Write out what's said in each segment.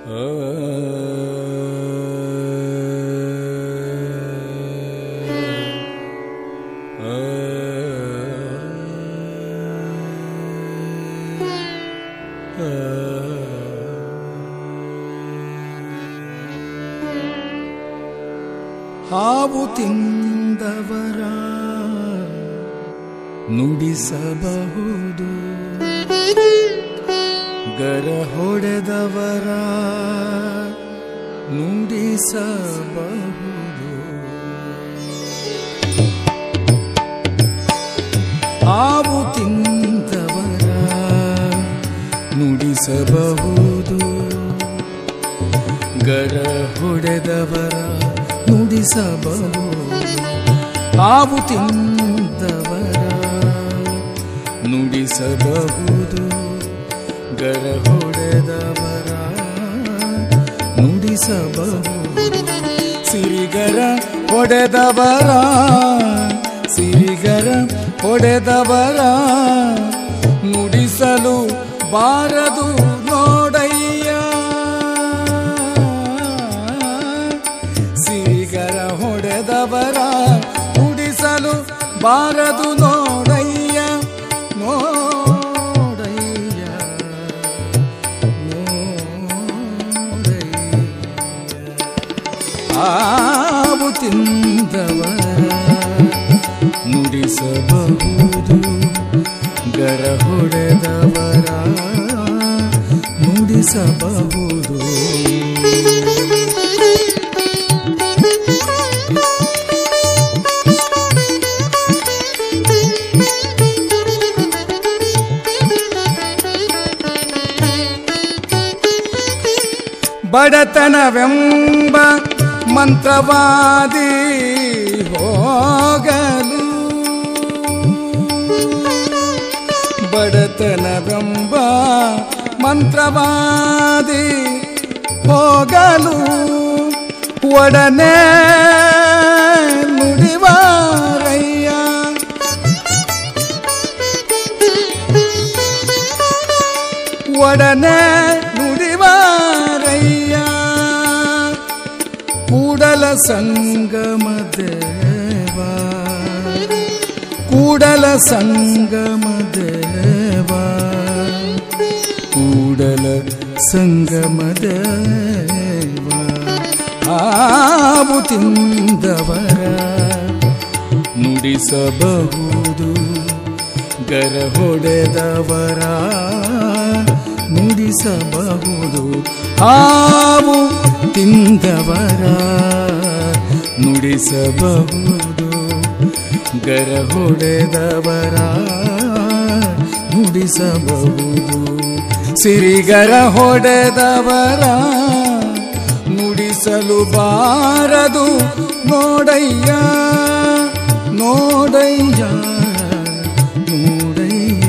ಹಾವು ತಿಂದವರ ನುಡಿಸಬಹುದು ಗರ ಹೊಡೆದವರ ನುಡಿಸಬಹುದು ಹಾವು ತಿಂದವರ ನುಡಿಸಬಹುದು ಗರ ಹೊಡೆದವರ ನುಡಿಸಬಹುದು ಹಾವು ತಿಂದವರ ನುಡಿಸಬಹುದು ಗರ ಹೊಡೆದವರ ನುಡಿಸಬಹುದು ಸಿರಿಗರ ಹೊಡೆದವರ ಸಿರಿಗರ ಹೊಡೆದವರ ನುಡಿಸಲು ಬಾರದು ನೋಡಯ್ಯ ಸಿರಿಗರ ಹೊಡೆದವರ ನುಡಿಸಲು ಬಾರದು ನೋಡಯ್ಯ ನೋಡಯ್ಯ ನೋಡಯ್ಯ ಹಾವು ತಿಂದವರ ನುಡಿಸಬಹುದು ಗರ ಹೊಡೆದವರ ನುಡಿಸಬಹುದು ಬಡತನವೆಂಬ ಮಂತ್ರವಾದಿ ಹೋಗಲು ಬಡತನವೆಂಬ ಮಂತ್ರವಾದಿ ಹೋಗಲು ಒಡನೆ ನುಡಿವಾರಯ್ಯ ಒಡನೆ ನುಡಿವಾರಯ್ಯ ಕೂಡಲ ಸಂಗಮ ದೇವ ಕೂಡಲ ಸಂಗಮ ದೇವ ಕೂಡಲ ಸಂಗಮ ದೇವ ಹಾವು ತಿಂದವರ ನುಡಿಸಬಹುದು ಗರ ಹೊಡೆದವರ ನುಡಿಸಬಹುದು ಹಾವು ತಿಂದವರ ನುಡಿಸಬಹುದು ಗರ ಹೊಡೆದವರ ನುಡಿಸಬಹುದು ಸಿರಿಗರ ಹೊಡೆದವರ ನುಡಿಸಲು ಬಾರದು ನೋಡಯ್ಯ ನೋಡಯ್ಯ ನೋಡಯ್ಯ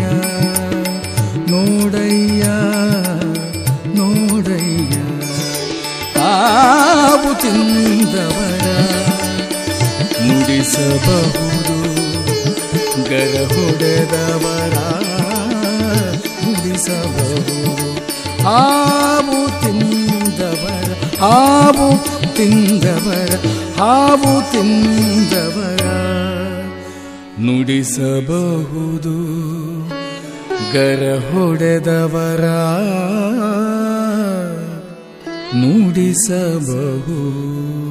ನೋಡಯ್ಯ ನೋಡಯ್ಯ ಹಾವು ತಿಂದವರ ನುಡಿಸಬಹುದು ಗರ ಹೊಡೆದವರ ನುಡಿಸಬಹುದು ಹಾವು ತಿಂದವರ ಹಾವು ತಿಂದವರ ಹಾವು ತಿಂದವರ ನುಡಿಸಬಹುದು ಗರ ಹೊಡೆದವರ ನುಡಿಸಬಹುದು